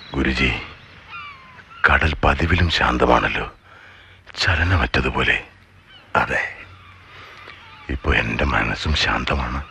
ഗുരുജി കടൽ പതിവിലും ശാന്തമാണല്ലോ ചലനമറ്റതുപോലെ അതെ ഇപ്പൊ എൻ്റെ മനസ്സും ശാന്തമാണ്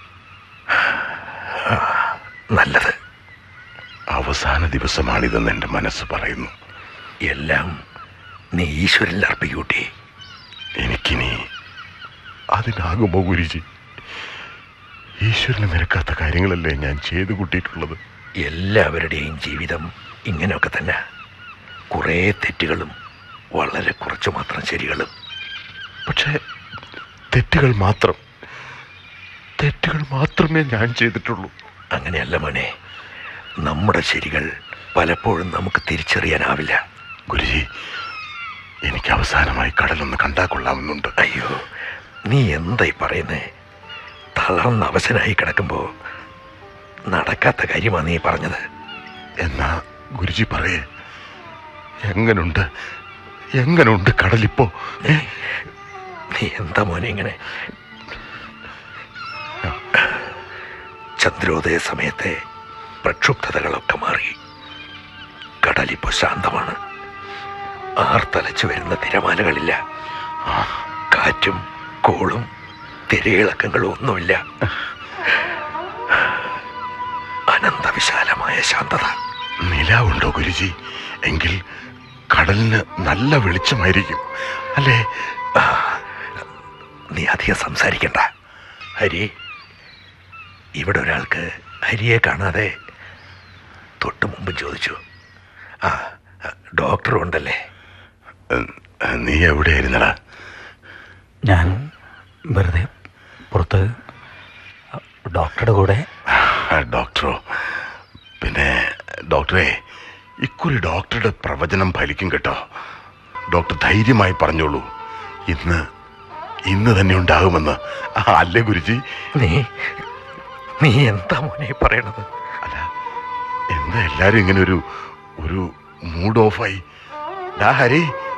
നല്ലത് അവസാന ദിവസമാണിതെന്ന് എൻ്റെ മനസ്സ് പറയുന്നു എല്ലാം നീ ഈശ്വരനിൽ അർപ്പിക്കൂട്ടി എനിക്കിനി അതിനാകുമോ ഗുരുജി ഈശ്വരന് നിരക്കാത്ത കാര്യങ്ങളല്ലേ ഞാൻ ചെയ്തു കൂട്ടിയിട്ടുള്ളത് എല്ലാവരുടെയും ജീവിതം ഇങ്ങനെയൊക്കെ തന്നെ കുറേ തെറ്റുകളും വളരെ കുറച്ചു മാത്രം ശരികളും പക്ഷേ തെറ്റുകൾ മാത്രം തെറ്റുകൾ മാത്രമേ ഞാൻ ചെയ്തിട്ടുള്ളൂ അങ്ങനെയല്ല മോനെ നമ്മുടെ ശരികൾ പലപ്പോഴും നമുക്ക് തിരിച്ചറിയാനാവില്ല ഗുരുജി എനിക്ക് അവസാനമായി കടലൊന്ന് കണ്ടാ കൊള്ളാമെന്നുണ്ട് അയ്യോ നീ എന്തായി പറയുന്നേ തളർന്ന അവശനായി കിടക്കുമ്പോൾ നടക്കാത്ത കാര്യമാണ് നീ പറഞ്ഞത് എന്നാ ഗുരുജി പറയേ എങ്ങനുണ്ട് എങ്ങനുണ്ട് കടലിപ്പോ ഏ? നീ എന്താ മോനെ ഇങ്ങനെ ചന്ദ്രോദയ സമയത്തെ പ്രക്ഷുബ്ധതകളൊക്കെ മാറി കടലിപ്പോ ശാന്തമാണ് ആർത്തലച്ചു വരുന്ന തിരമാലകളില്ല കാറ്റും കോളും തിരയിളക്കങ്ങളും ഒന്നുമില്ല അനന്തവിശാലമായ ശാന്തത നിലാവുണ്ടോ ഗുരുജി എങ്കിൽ കടലിന് നല്ല വെളിച്ചമായിരിക്കും അല്ലേ നീ അധികം സംസാരിക്കണ്ട ഹരി ഇവിടെ ഒരാൾക്ക് ഹരിയെ കാണാതെ തൊട്ട് മുമ്പ് ചോദിച്ചു ആ ഡോക്ടർ ഉണ്ടല്ലേ നീ എവിടെയായിരുന്നടാ ഞാൻ വെറുതെ പുറത്ത് ഡോക്ടറുടെ കൂടെ ആ, ഡോക്ടറോ പിന്നെ ഡോക്ടറെ ഇക്കുറി ഡോക്ടറുടെ പ്രവചനം ഫലിക്കും കേട്ടോ ഡോക്ടർ ധൈര്യമായി പറഞ്ഞോളൂ ഇന്ന് ഇന്ന് തന്നെ ഉണ്ടാകുമെന്ന് ആ, അല്ലേ ഗുരുജി നീ നീ എന്താ മോനെ പറയണത് അല്ല എന്താ എല്ലാരും ഇങ്ങനെ ഒരു ഒരു മൂഡ് ഓഫായി ഡാ ഹരി